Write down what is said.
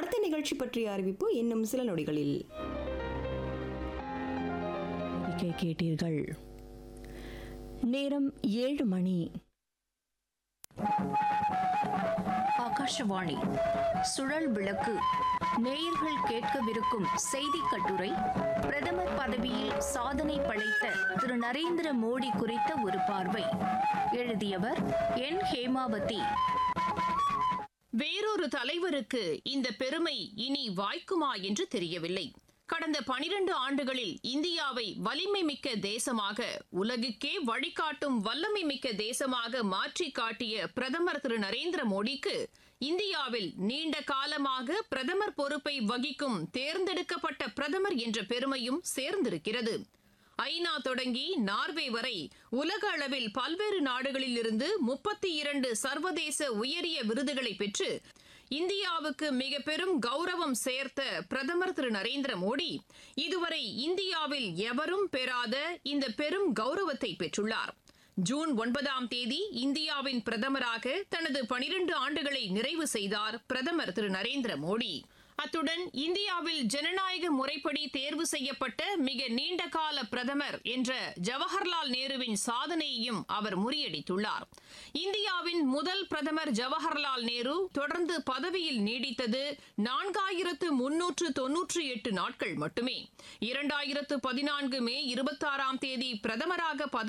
அடுத்த நிகழ்ச்சி பற்றிய அறிவிப்பு இன்னும் சில நொடிகளில் அறிக்கை கேட்டீர்கள் நேரம் ஏழு மணி ஆகாஷவாணி சுழல் விளக்கு நேயர்கள் கேட்கவிருக்கும் செய்தி கட்டுரை பிரதமர் பதவியில் சாதனை படைத்த திரு நரேந்திர மோடி குறித்த ஒரு பார்வை எழுதியவர் என் ஹேமாவதி வேறொரு தலைவருக்கு இந்த பெருமை இனி வாய்க்குமா என்று தெரியவில்லை கடந்த பனிரண்டு ஆண்டுகளில் இந்தியாவை வலிமை மிக்க தேசமாக உலகுக்கே வழிகாட்டும் வல்லமை மிக்க தேசமாக மாற்றி காட்டிய பிரதமர் திரு நரேந்திர மோடிக்கு இந்தியாவில் நீண்ட காலமாக பிரதமர் பொறுப்பை வகிக்கும் தேர்ந்தெடுக்கப்பட்ட பிரதமர் என்ற பெருமையும் சேர்ந்திருக்கிறது ஐநா தொடங்கி நார்வே வரை உலக அளவில் பல்வேறு நாடுகளில் இருந்து முப்பத்தி இரண்டு சர்வதேச உயரிய விருதுகளை பெற்று இந்தியாவுக்கு மிக பெரும் கௌரவம் சேர்த்த பிரதமர் திரு நரேந்திர மோடி இதுவரை இந்தியாவில் எவரும் பெறாத இந்த பெரும் கௌரவத்தை பெற்றுள்ளார் ஜூன் ஒன்பதாம் தேதி இந்தியாவின் பிரதமராக தனது பனிரெண்டு ஆண்டுகளை நிறைவு செய்தார் பிரதமர் திரு நரேந்திர மோடி அத்துடன் இந்தியாவில் ஜனநாயக முறைப்படி தேர்வு செய்யப்பட்ட மிக நீண்ட கால பிரதமர் என்ற ஜவஹர்லால் நேருவின் சாதனையையும் அவர் முறியடித்துள்ளார் இந்தியாவின் முதல் பிரதமர் ஜவஹர்லால் நேரு தொடர்ந்து பதவியில் நீடித்தது நான்காயிரத்து முன்னூற்று தொன்னூற்றி எட்டு நாட்கள் மட்டுமே இரண்டாயிரத்து பதினான்கு மே இருபத்தாறாம் தேதி பிரதமராக பதவி